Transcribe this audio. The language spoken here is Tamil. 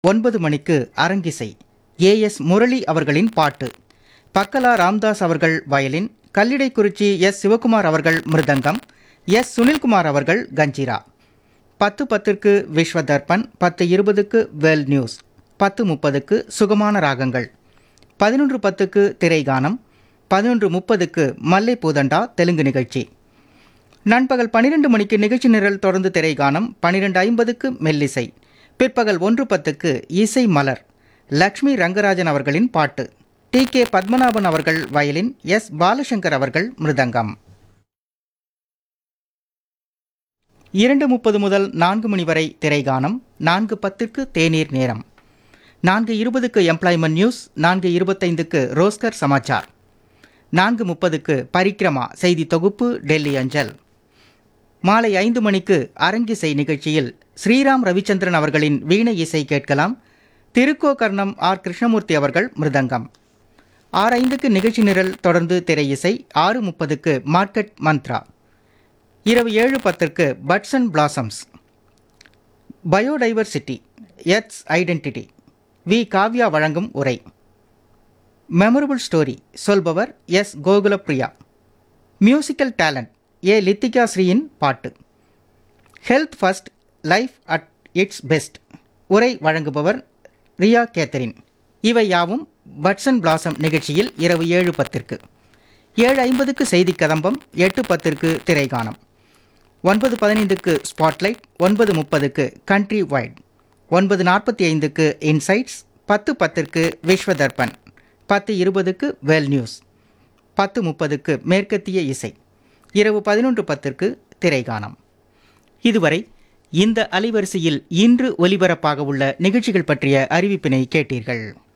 ஒன்பது மணிக்கு அரங்கிசை ஏ எஸ் முரளி அவர்களின் பாட்டு பக்கலா ராம்தாஸ் அவர்கள் வயலின் கல்லிடைக்குறிச்சி எஸ் சிவகுமார் அவர்கள் மிருதங்கம் எஸ் சுனில்குமார் அவர்கள் கஞ்சிரா பத்து பத்திற்கு விஸ்வ தர்ப்பன் பத்து இருபதுக்கு வெல் நியூஸ் பத்து முப்பதுக்கு சுகமான ராகங்கள் பதினொன்று பத்துக்கு திரைகானம் பதினொன்று முப்பதுக்கு மல்லை பூதண்டா தெலுங்கு நிகழ்ச்சி நண்பகல் பன்னிரண்டு மணிக்கு நிகழ்ச்சி நிரல் தொடர்ந்து திரைகானம் பன்னிரெண்டு ஐம்பதுக்கு மெல்லிசை பிற்பகல் ஒன்று பத்துக்கு இசை மலர் லக்ஷ்மி ரங்கராஜன் அவர்களின் பாட்டு டி கே பத்மநாபன் அவர்கள் வயலின் எஸ் பாலசங்கர் அவர்கள் மிருதங்கம் இரண்டு முப்பது முதல் நான்கு மணி வரை திரைகானம் நான்கு பத்திற்கு தேநீர் நேரம் நான்கு இருபதுக்கு எம்ப்ளாய்மெண்ட் நியூஸ் நான்கு இருபத்தைந்துக்கு ரோஸ்கர் சமாச்சார் நான்கு முப்பதுக்கு பரிக்ரமா செய்தி தொகுப்பு டெல்லி அஞ்சல் மாலை ஐந்து மணிக்கு அரங்கிசை நிகழ்ச்சியில் ஸ்ரீராம் ரவிச்சந்திரன் அவர்களின் வீணை இசை கேட்கலாம் திருக்கோகர்ணம் ஆர் கிருஷ்ணமூர்த்தி அவர்கள் மிருதங்கம் ஆறு ஐந்துக்கு நிகழ்ச்சி நிரல் தொடர்ந்து திரை இசை ஆறு முப்பதுக்கு மார்க்கெட் மந்த்ரா இரவு ஏழு பத்திற்கு buds and blossoms biodiversity its identity V Kavya வழங்கும் உரை மெமரபிள் ஸ்டோரி சொல்பவர் S Gokulapriya musical talent A Lithika ஸ்ரீயின் பாட்டு health first life at its best உரை வழங்குபவர் ரியா கேத்தரின் இவை யாவும் பட்சன் பிளாசம் நிகழ்ச்சியில் இரவு ஏழு பத்திற்கு ஏழு ஐம்பதுக்கு செய்தி கதம்பம் எட்டு பத்திற்கு திரைகானம் ஒன்பது பதினைந்துக்கு ஸ்பாட்லைட் ஒன்பது முப்பதுக்கு கண்ட்ரி வைட் ஒன்பது நாற்பத்தி ஐந்துக்கு இன்சைட்ஸ் பத்து பத்திற்கு விஸ்வ தர்ப்பன் பத்து இருபதுக்கு வெல் நியூஸ் பத்து முப்பதுக்கு மேற்கத்திய இசை இரவு பதினொன்று பத்திற்கு திரைகானம் இதுவரை இந்த அலைவரிசையில் இன்று ஒலிபரப்பாக உள்ள நிகழ்ச்சிகள் பற்றிய அறிவிப்பினை கேட்டீர்கள்